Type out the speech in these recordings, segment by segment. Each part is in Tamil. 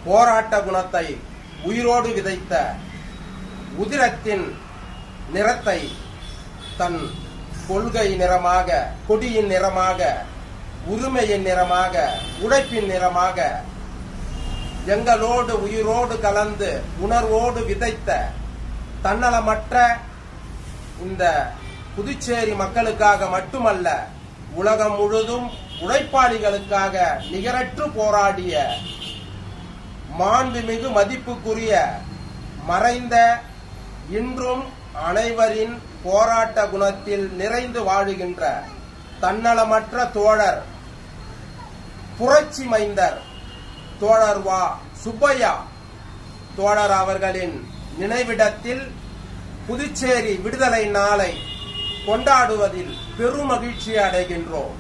போராட்ட குணத்தை உயிரோடு விதைத்த உதிரத்தின் நிறத்தை தன் கொள்கை நிறமாக கொடியின் நிறமாக உரிமையின் நிறமாக உழைப்பின் நிறமாக எங்களோடு உயிரோடு கலந்து உணர்வோடு விதைத்த தன்னலமற்ற இந்த புதுச்சேரி மக்களுக்காக மட்டுமல்ல உலகம் முழுதும் உழைப்பாளிகளுக்காக நிகரற்று போராடிய மாண்புமிகு மதிப்புக்குரிய மறைந்த இன்றும் அனைவரின் போராட்ட குணத்தில் நிறைந்து வாழுகின்ற தன்னலமற்ற தோழர் புரட்சி மைந்தர் தோழர் வா சுப்பையா தோழர் அவர்களின் நினைவிடத்தில் புதுச்சேரி விடுதலை நாளை கொண்டாடுவதில் பெருமகிழ்ச்சி அடைகின்றோம்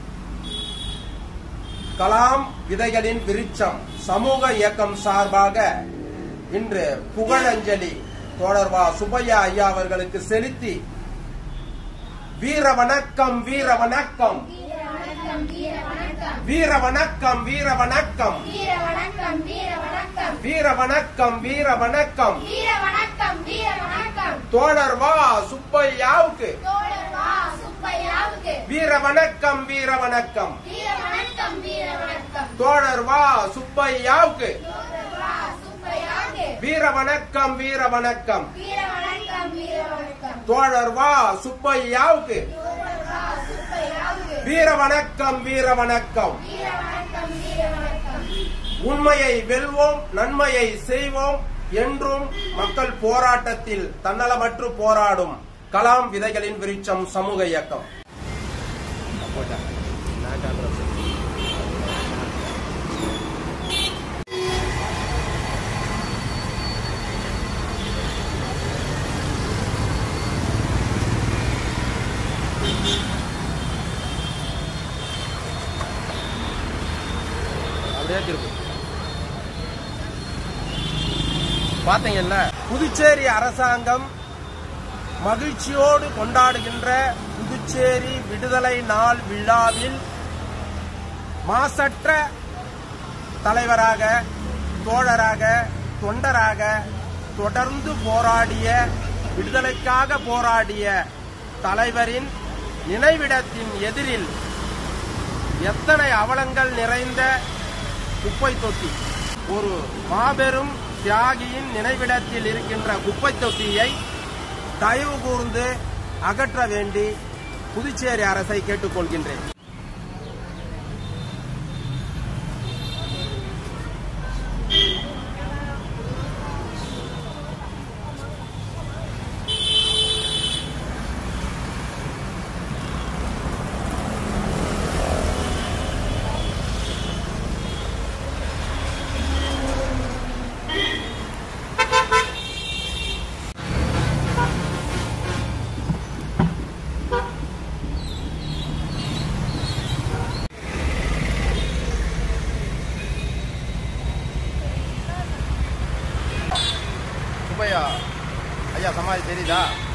கலாம் விதைகளின் விருட்சம் சமூக இயக்கம் சார்பாக இன்று புகழஞ்சலி தோழர்வா சுப்பையா ஐயா அவர்களுக்கு செலுத்தி வீர வணக்கம் வீர வணக்கம் வீர வணக்கம் வீர வணக்கம் வீர வணக்கம் வீர வணக்கம் வீர வணக்கம் வீர வணக்கம் வீர வணக்கம் வீர வணக்கம் வீர வணக்கம் தோழர் வா சுப்பையாவுக்கு தோழர் வா சுப்பையாவுக்கு வீர வணக்கம் வீர வணக்கம் வீர வணக்கம் வீர வணக்கம் தோழர் வா சுப்பையாவுக்கு தோழர் வா சுப்பையாவுக்கு வீர வணக்கம் வீர வணக்கம் வீர வணக்கம் வீர வணக்கம் தோழர் வா சுப்பையாவுக்கு தோழர் வா சுப்பையாவுக்கு வீர வணக்கம் வீர வணக்கம் வீர வணக்கம் வீர வணக்கம் உண்மையை வெல்வோம் நன்மையை செய்வோம் என்றும் மக்கள் போராட்டத்தில் தன்னலமற்று போராடும் கலாம் விதைகளின் விருட்சம் சமூக இயக்கம் அப்படியே திருப்பு பாத்தீங்கல்ல புதுச்சேரி அரசாங்கம் மகிழ்ச்சியோடு கொண்டாடுகின்ற புதுச்சேரி விடுதலை நாள் விழாவில் மாசற்ற தலைவராக தோழராக தொண்டராக தொடர்ந்து போராடிய விடுதலைக்காக போராடிய தலைவரின் நினைவிடத்தின் எதிரில் எத்தனை அவலங்கள் நிறைந்த குப்பை தொட்டி ஒரு மாபெரும் தியாகியின் நினைவிடத்தில் இருக்கின்ற குப்பை தொட்டியை தயவு கூர்ந்து அகற்ற வேண்டி புதுச்சேரி அரசை கேட்டுக்கொள்கின்றேன் சுப்பையா ஐயா சமாதி தெரியுதா